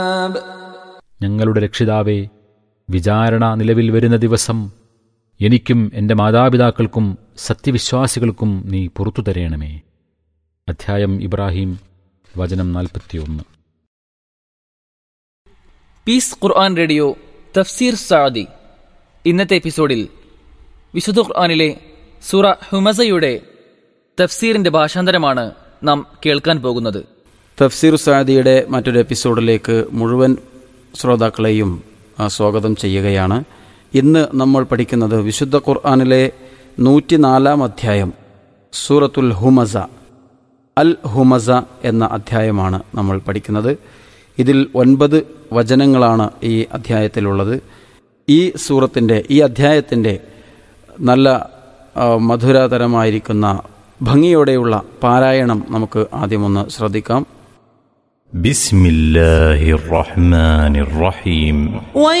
ഞങ്ങളുടെ രക്ഷിതാവേ വിചാരണ നിലവിൽ വരുന്ന ദിവസം എനിക്കും എൻ്റെ മാതാപിതാക്കൾക്കും സത്യവിശ്വാസികൾക്കും നീ പുറത്തു തരയണമേ അധ്യായം ഇബ്രാഹിം വചനം നാൽപ്പത്തിയൊന്ന് പീസ് ഖുർആൻ റേഡിയോ തഫ്സീർ സാദി ഇന്നത്തെ എപ്പിസോഡിൽ വിശുദ്ധ ഖുർആനിലെ സൂറ ഹുമസയുടെ തഫ്സീറിന്റെ ഭാഷാന്തരമാണ് നാം കേൾക്കാൻ പോകുന്നത് തഫ്സീർ സാദിയുടെ മറ്റൊരു എപ്പിസോഡിലേക്ക് മുഴുവൻ ശ്രോതാക്കളെയും ആ, സ്വാഗതം ചെയ്യുകയാണ് ഇന്ന് നമ്മൾ പഠിക്കുന്നത് വിശുദ്ധ ഖുർആനിലെ നൂറ്റിനാലാം അധ്യായം സൂറത്തുൽ ഹുമസ അൽ ഹുമസ എന്ന അധ്യായമാണ് നമ്മൾ പഠിക്കുന്നത് ഇതിൽ ഒൻപത് വചനങ്ങളാണ് ഈ അധ്യായത്തിലുള്ളത് ഈ സൂറത്തിൻ്റെ ഈ അധ്യായത്തിൻ്റെ നല്ല ആ, മധുരതരമായിരിക്കുന്ന ഭംഗിയോടെയുള്ള പാരായണം നമുക്ക് ആദ്യമൊന്ന് ശ്രദ്ധിക്കാം بسم الله الرحمن الرحيم